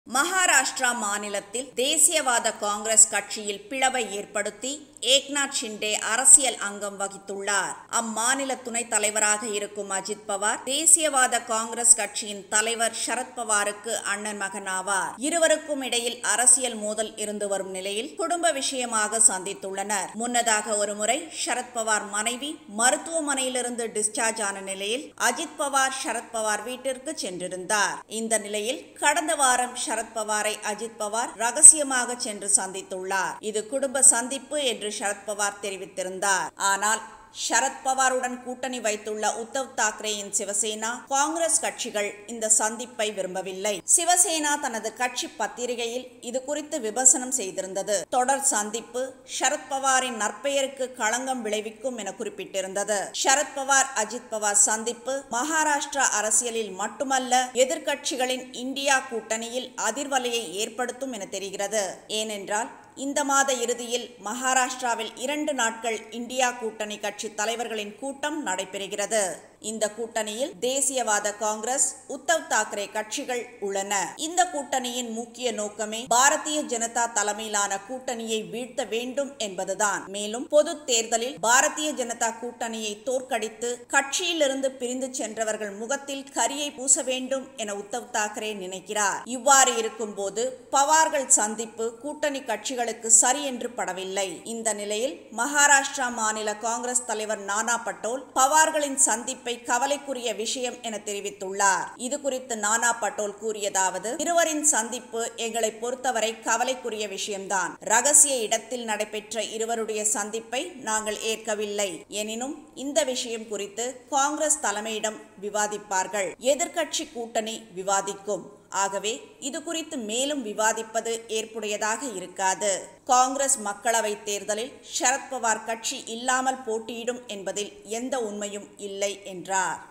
மகாராஷ்டிரா மாநிலத்தில் தேசியவாத காங்கிரஸ் கட்சியில் பிளவை ஏற்படுத்தி ஏக்நாத் ஷிண்டே அரசியல் அங்கம் வகித்துள்ளார் அம்மாநில துணைத் தலைவராக இருக்கும் அஜித் பவார் தேசியவாத காங்கிரஸ் கட்சியின் தலைவர் சரத்பவாருக்கு அண்ணன் மகனாவார் இருவருக்கும் இடையில் அரசியல் மோதல் இருந்து வரும் நிலையில் குடும்ப விஷயமாக சந்தித்துள்ளனர் முன்னதாக ஒருமுறை சரத்பவார் மனைவி மருத்துவமனையிலிருந்து டிஸ்சார்ஜ் ஆன நிலையில் அஜித் பவார் சரத்பவார் வீட்டிற்கு சென்றிருந்தார் இந்த நிலையில் கடந்த வாரம் சரத்பவாரை அஜித் பவார் ரகசியமாக சென்று சந்தித்துள்ளார் இது குடும்ப சந்திப்பு என்று சரத்பவார் தெரிவித்திருந்தார் ஆனால் சரத்பவாருடன் கூட்டணி வைத்துள்ள உத்தவ் தாக்கரேயின் சிவசேனா காங்கிரஸ் கட்சிகள் இந்த சந்திப்பை விரும்பவில்லை சிவசேனா தனது கட்சி பத்திரிகையில் இது குறித்து விமர்சனம் செய்திருந்தது தொடர் சந்திப்பு சரத்பவாரின் நற்பெயருக்கு களங்கம் விளைவிக்கும் என குறிப்பிட்டிருந்தது சரத்பவார் அஜித் பவார் சந்திப்பு மகாராஷ்டிரா அரசியலில் மட்டுமல்ல எதிர்க்கட்சிகளின் இந்தியா கூட்டணியில் அதிர்வலையை ஏற்படுத்தும் என தெரிகிறது ஏனென்றால் இந்த மாத இறுதியில் மகாராஷ்டிராவில் இரண்டு நாட்கள் இந்தியா கூட்டணி கட்சி தலைவர்களின் கூட்டம் நடைபெறுகிறது இந்த கூட்டணியில் தேசியவாத காங்கிரஸ் உத்தவ் தாக்கரே கட்சிகள் உள்ளன இந்த கூட்டணியின் முக்கிய நோக்கமே பாரதிய ஜனதா தலைமையிலான கூட்டணியை வீழ்த்த வேண்டும் என்பதுதான் மேலும் பொது தேர்தலில் பாரதிய ஜனதா கூட்டணியை தோற்கடித்து கட்சியிலிருந்து பிரிந்து சென்றவர்கள் முகத்தில் கரியை பூச வேண்டும் என உத்தவ் தாக்கரே நினைக்கிறார் இவ்வாறு இருக்கும்போது பவார்கள் சந்திப்பு கூட்டணி கட்சிகளுக்கு சரி என்று படவில்லை இந்த நிலையில் மகாராஷ்டிரா மாநில காங்கிரஸ் தலைவர் நானா பட்டோல் பவார்களின் சந்திப்பை கவலைக்குரிய விஷயம் என தெரிவித்துள்ளார் இது குறித்து நானா பட்டோல் கூறியதாவது இருவரின் சந்திப்பு எங்களை பொறுத்தவரை கவலைக்குரிய விஷயம்தான் ரகசிய இடத்தில் நடைபெற்ற இருவருடைய சந்திப்பை நாங்கள் ஏற்கவில்லை எனினும் இந்த விஷயம் குறித்து காங்கிரஸ் தலைமையிடம் விவாதிப்பார்கள் எதிர்க்கட்சி கூட்டணி விவாதிக்கும் ஆகவே இது குறித்து மேலும் விவாதிப்பது ஏற்புடையதாக இருக்காது காங்கிரஸ் மக்களவை தேர்தலில் சரத்பவார் கட்சி இல்லாமல் போட்டியிடும் என்பதில் எந்த உண்மையும் இல்லை என்றார்